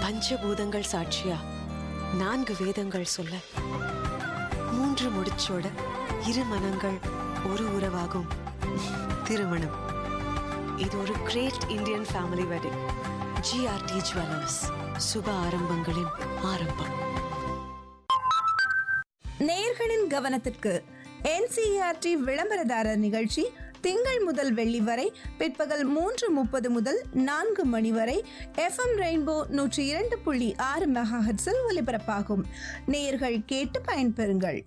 பஞ்சபூதங்கள் சாட்சியா நான்கு வேதங்கள் சொல்ல மூன்று முடிச்சோட இரு மனங்கள் ஒரு உறவாகும் திருமணம் இது ஒரு great Indian family wedding GRT jewellers சுப ஆரம்பங்களின் ஆரம்பம் நேயர்களின் கவனத்திற்கு என்சிஇஆர்டி விளம்பரதாரர் நிகழ்ச்சி திங்கள் முதல் வெள்ளி வரை பிற்பகல் மூன்று முப்பது முதல் நான்கு மணி வரை எஃப்எம் ரெயின்போ நூற்றி இரண்டு புள்ளி ஆறு மெகாஹெட்ஸில் ஒலிபரப்பாகும் நேயர்கள் கேட்டு பயன்பெறுங்கள்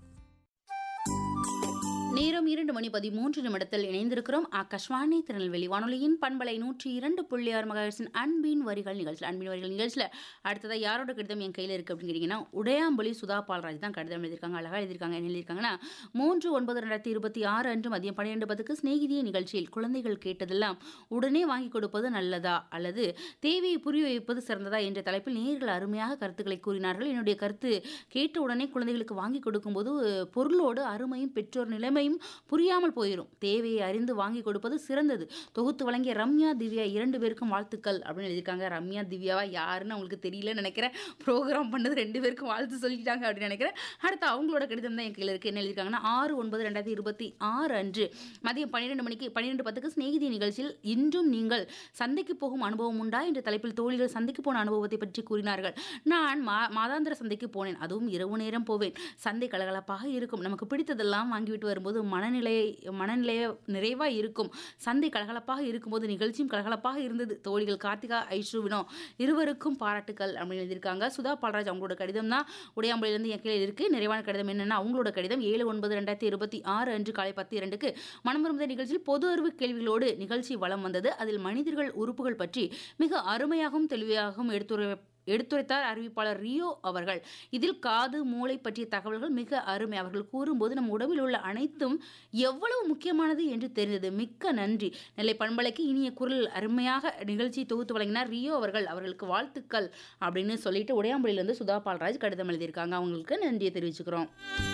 நேரம் இரண்டு மணி பதிமூன்று நிமிடத்தில் இணைந்திருக்கிறோம் ஆகாஷ்வாணி திருநெல்வேலி வானொலியின் பண்பலை நூற்றி இரண்டு புள்ளி ஆறு மகாசின் அன்பின் வரிகள் நிகழ்ச்சியில் அன்பின் வரிகள் நிகழ்ச்சியில் அடுத்ததாக யாரோட கடிதம் என் கையில் இருக்குது அப்படின்னு கேட்டிங்கன்னா உடையாம்பொலி சுதா பால்ராஜ் தான் கடிதம் எழுதியிருக்காங்க அழகாக எழுதியிருக்காங்க என்ன எழுதியிருக்காங்கன்னா மூன்று ஒன்பது ரெண்டாயிரத்தி இருபத்தி ஆறு அன்று மதியம் பன்னிரெண்டு பத்துக்கு சிநேகிதிய நிகழ்ச்சியில் குழந்தைகள் கேட்டதெல்லாம் உடனே வாங்கி கொடுப்பது நல்லதா அல்லது தேவையை புரிய வைப்பது சிறந்ததா என்ற தலைப்பில் நேர்கள் அருமையாக கருத்துக்களை கூறினார்கள் என்னுடைய கருத்து கேட்ட உடனே குழந்தைகளுக்கு வாங்கி கொடுக்கும்போது பொருளோடு அருமையும் பெற்றோர் நிலைமையும் புரியாமல் போயிடும் தேவையை அறிந்து வாங்கி கொடுப்பது சிறந்தது தொகுத்து வழங்கிய ரம்யா திவ்யா இரண்டு பேருக்கும் வாழ்த்துக்கள் அப்படின்னு எழுதியிருக்காங்க ரம்யா திவ்யாவா யாருன்னு அவங்களுக்கு தெரியலன்னு நினைக்கிறேன் ப்ரோக்ராம் பண்ணது ரெண்டு பேருக்கும் வாழ்த்து சொல்லிட்டாங்க அப்படின்னு நினைக்கிறேன் அடுத்து அவங்களோட கடிதம் தான் என் கையில் இருக்குது என்ன எழுதியிருக்காங்கன்னா ஆறு ஒன்பது ரெண்டாயிரத்தி இருபத்தி ஆறு அன்று மதியம் பன்னிரெண்டு மணிக்கு பன்னிரெண்டு பத்துக்கு சிநேகிதி நிகழ்ச்சியில் இன்றும் நீங்கள் சந்தைக்கு போகும் அனுபவம் உண்டா என்ற தலைப்பில் தோழிகள் சந்தைக்கு போன அனுபவத்தை பற்றி கூறினார்கள் நான் மா மாதாந்திர சந்தைக்கு போனேன் அதுவும் இரவு நேரம் போவேன் சந்தை கலகலப்பாக இருக்கும் நமக்கு பிடித்ததெல்லாம் வாங்கிவிட்டு வரும்போது மனநிலை மனநிலைய நிறைவாக இருக்கும் சந்தை கலகலப்பாக இருக்கும்போது நிகழ்ச்சியும் கலகலப்பாக இருந்தது தோழிகள் கார்த்திகா ஐஷு வினோ இருவருக்கும் பாராட்டுக்கள் அப்படின்னு எழுதியிருக்காங்க சுதா பால்ராஜ் அவங்களோட கடிதம் தான் உடையாம்பலியிலிருந்து என் கையில் இருக்குது நிறைவான கடிதம் என்னென்னா அவங்களோட கடிதம் ஏழு ஒன்பது ரெண்டாயிரத்தி இருபத்தி ஆறு அன்று காலை பத்து இரண்டுக்கு மனமருந்த நிகழ்ச்சியில் பொது அறிவு கேள்விகளோடு நிகழ்ச்சி வலம் வந்தது அதில் மனிதர்கள் உறுப்புகள் பற்றி மிக அருமையாகவும் தெளிவாகவும் எடுத்துரை எடுத்துரைத்தார் அறிவிப்பாளர் ரியோ அவர்கள் இதில் காது மூளை பற்றிய தகவல்கள் மிக அருமை அவர்கள் கூறும்போது நம் உடம்பில் உள்ள அனைத்தும் எவ்வளவு முக்கியமானது என்று தெரிந்தது மிக்க நன்றி நெல்லை பண்பலைக்கு இனிய குரல் அருமையாக நிகழ்ச்சி தொகுத்து வழங்கினார் ரியோ அவர்கள் அவர்களுக்கு வாழ்த்துக்கள் அப்படின்னு சொல்லிட்டு உடையாம்பலியிலிருந்து சுதா பால்ராஜ் கடிதம் எழுதியிருக்காங்க அவங்களுக்கு நன்றியை தெரிவிச்சுக்கிறோம்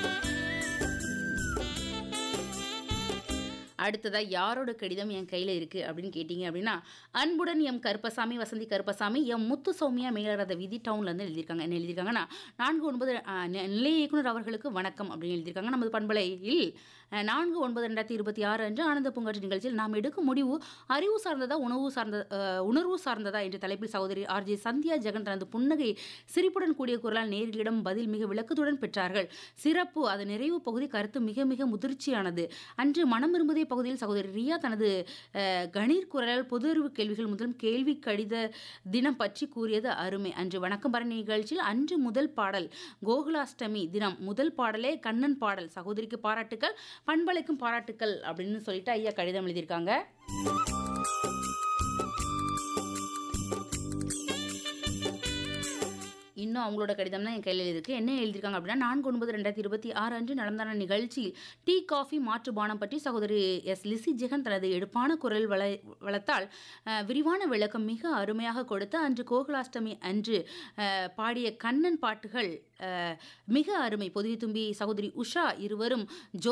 அடுத்ததா யாரோட கடிதம் என் கையில் இருக்குது அப்படின்னு கேட்டிங்க அப்படின்னா அன்புடன் எம் கருப்பசாமி வசந்தி கருப்பசாமி எம் முத்து சௌமியா மேலரத விதி டவுன்லேருந்து எழுதியிருக்காங்க என்ன எழுதியிருக்காங்கன்னா நான்கு ஒன்பது அஹ், நி- நிலைய இயக்குனர் அவர்களுக்கு வணக்கம் அப்படின்னு எழுதியிருக்காங்க நமது பண்பலையில் அஹ், நான்கு ஒன்பது ரெண்டாயிரத்தி இருபத்தி ஆறு அன்று ஆனந்த பூங்காற்று நிகழ்ச்சியில் நாம் எடுக்கும் முடிவு அறிவு சார்ந்ததா உணவு சார்ந்த அஹ், உணர்வு சார்ந்ததா என்ற தலைப்பில் சகோதரி ஆர்ஜே சந்தியா ஜெகன் தனது புன்னகை சிரிப்புடன் கூடிய குரலால் நேர்களிடம் பதில் மிக விளக்கத்துடன் பெற்றார்கள் சிறப்பு அது நிறைவு பகுதி கருத்து மிக மிக முதிர்ச்சியானது அன்று மனம் விரும்புதே பகுதியில் சகோதரி ரியா தனது அஹ், கணீர் குரலால் பொது அறிவு கேள்விகள் முதலும் கேள்வி கடித தினம் பற்றி கூறியது அருமை அன்று வணக்கம் பரணி நிகழ்ச்சியில் அன்று முதல் பாடல் கோகுலாஷ்டமி தினம் முதல் பாடலே கண்ணன் பாடல் சகோதரிக்கு பாராட்டுக்கள் பண்பலைக்கும் பாராட்டுக்கள் அப்படின்னு சொல்லிட்டு ஐயா கடிதம் எழுதியிருக்காங்க இன்னும் அவங்களோட கடிதம் தான் என் கையில் இருக்கு என்ன எழுதியிருக்காங்க அப்படின்னா நான்கு ஒன்பது ரெண்டாயிரத்தி இருபத்தி ஆறு அன்று நடந்தான நிகழ்ச்சியில் டீ காஃபி மாற்று பானம் பற்றி சகோதரி எஸ் லிசி ஜெகன் தனது எடுப்பான குரல் வள வளத்தால் அஹ், விரிவான விளக்கம் மிக அருமையாக கொடுத்து அன்று கோகுலாஷ்டமி அன்று அஹ், பாடிய கண்ணன் பாட்டுகள் அஹ், மிக அருமை பொதிகை தும்பி சகோதரி உஷா இருவரும் ஜோ